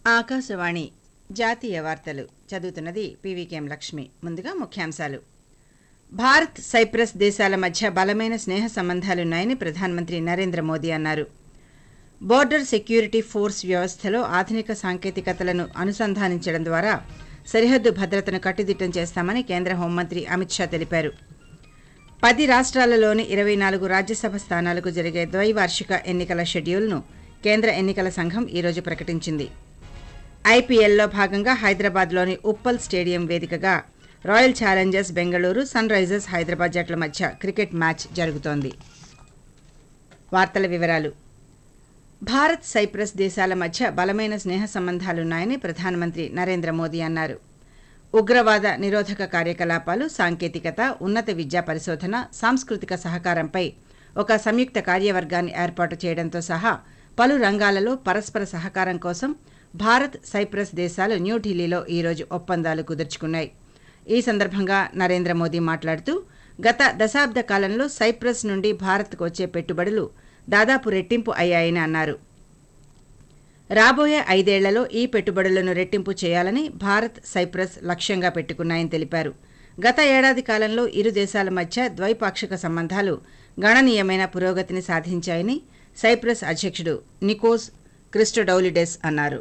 ఆకాశవాణి జాతీయ వార్తలు చదువుతున్నది పీవీకేఎం లక్ష్మి ముందుగా ముఖ్యాంశాలు భారత్ సైప్రస్ దేశాల మధ్య బలమైన స్నేహ సంబంధాలున్నాయని ప్రధానమంత్రి నరేంద్ర మోదీ అన్నారు బోర్డర్ సెక్యూరిటీ ఫోర్స్ వ్యవస్థలో ఆధునిక సాంకేతికతలను అనుసంధానించడం ద్వారా సరిహద్దు భద్రతను కట్టుదిట్టం చేస్తామని కేంద్ర హోంమంత్రి అమిత్ షా తెలిపారు పది రాష్ట్రాలలోని ఇరవై నాలుగు రాజ్యసభ స్థానాలకు జరిగే ద్వైవార్షిక ఎన్నికల షెడ్యూల్ను కేంద్ర ఎన్నికల సంఘం ఈరోజు ప్రకటించింది ఐపీఎల్లో భాగంగా హైదరాబాద్లోని ఉప్పల్ స్టేడియం వేదికగా Royal Challengers Bengaluru Sunrisers Hyderabad జట్ల మధ్య క్రికెట్ మ్యాచ్ జరుగుతోంది వార్తల వివరాలు భారత్ సైప్రస్ దేశాల మధ్య బలమైన స్నేహ సంబంధాలున్నాయని ప్రధానమంత్రి నరేంద్ర మోదీ అన్నారు ఉగ్రవాద నిరోధక కార్యకలాపాలు సాంకేతికత ఉన్నత విద్యా పరిశోధన సాంస్కృతిక సహకారంపై ఒక సంయుక్త కార్యవర్గాన్ని ఏర్పాటు చేయడంతో సహా పలు రంగాలలో పరస్పర సహకారం కోసం భారత్ సైప్రస్ దేశాలు న్యూఢిల్లీలో ఈరోజు ఒప్పందాలు కుదుర్చుకున్నాయి ఈ సందర్భంగా నరేంద్ర మోదీ మాట్లాడుతూ గత దశాబ్ద కాలంలో సైప్రస్ నుండి భారత్కు వచ్చే పెట్టుబడులు దాదాపు రెట్టింపు అయ్యాయని అన్నారు రాబోయే ఐదేళ్లలో ఈ పెట్టుబడులను రెట్టింపు చేయాలని భారత్ సైప్రస్ లక్ష్యంగా పెట్టుకున్నాయని తెలిపారు గత ఏడాది కాలంలో ఇరు దేశాల మధ్య ద్వైపాక్షిక సంబంధాలు గణనీయమైన పురోగతిని సాధించాయని సైప్రస్ అధ్యక్షుడు నికోస్ క్రిస్టోడౌలిడెస్ అన్నారు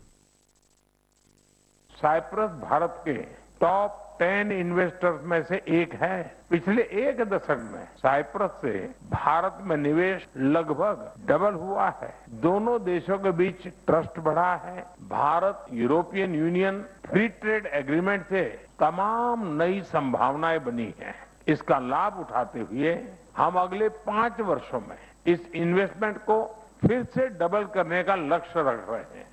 साइप्रस भारत के टॉप टेन इन्वेस्टर्स में से एक है पिछले एक दशक में साइप्रस से भारत में निवेश लगभग डबल हुआ है दोनों देशों के बीच ट्रस्ट बढ़ा है Bharat European Union free trade agreement से तमाम नई संभावनाएं बनी हैं इसका लाभ उठाते हुए हम अगले पांच वर्षों में इस इन्वेस्टमेंट को फिर से डबल करने का लक्ष्य रख रहे हैं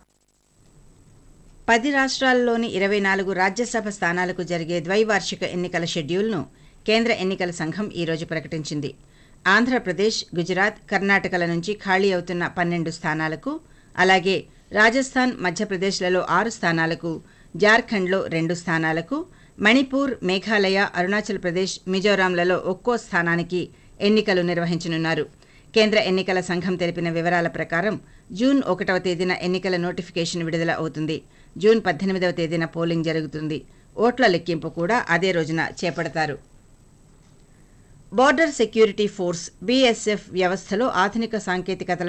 పది రాష్ట్రాల్లోని ఇరవై నాలుగు రాజ్యసభ స్థానాలకు జరిగే ద్వైవార్షిక ఎన్నికల షెడ్యూల్ను కేంద్ర ఎన్నికల సంఘం ఈరోజు ప్రకటించింది ఆంధ్రప్రదేశ్ గుజరాత్ కర్ణాటకల నుంచి ఖాళీ అవుతున్న పన్నెండు స్థానాలకు అలాగే రాజస్థాన్ మధ్యప్రదేశ్లలో ఆరు స్థానాలకు జార్ఖండ్లో రెండు స్థానాలకు మణిపూర్ మేఘాలయ అరుణాచల్ ప్రదేశ్ మిజోరాంలలో ఒక్కో స్థానానికి ఎన్నికలు నిర్వహించనున్నారు కేంద్ర ఎన్నికల సంఘం తెలిపిన వివరాల ప్రకారం జూన్ ఒకటవ తేదీన ఎన్నికల నోటిఫికేషన్ విడుదల అవుతుంది జూన్ పద్దెనిమిదవ తేదీన పోలింగ్ జరుగుతుంది ఓట్ల లెక్కింపు కూడా అదే రోజున చేపడతారు బోర్డర్ సెక్యూరిటీ ఫోర్స్ బీఎస్ఎఫ్ వ్యవస్థలో ఆధునిక సాంకేతికతల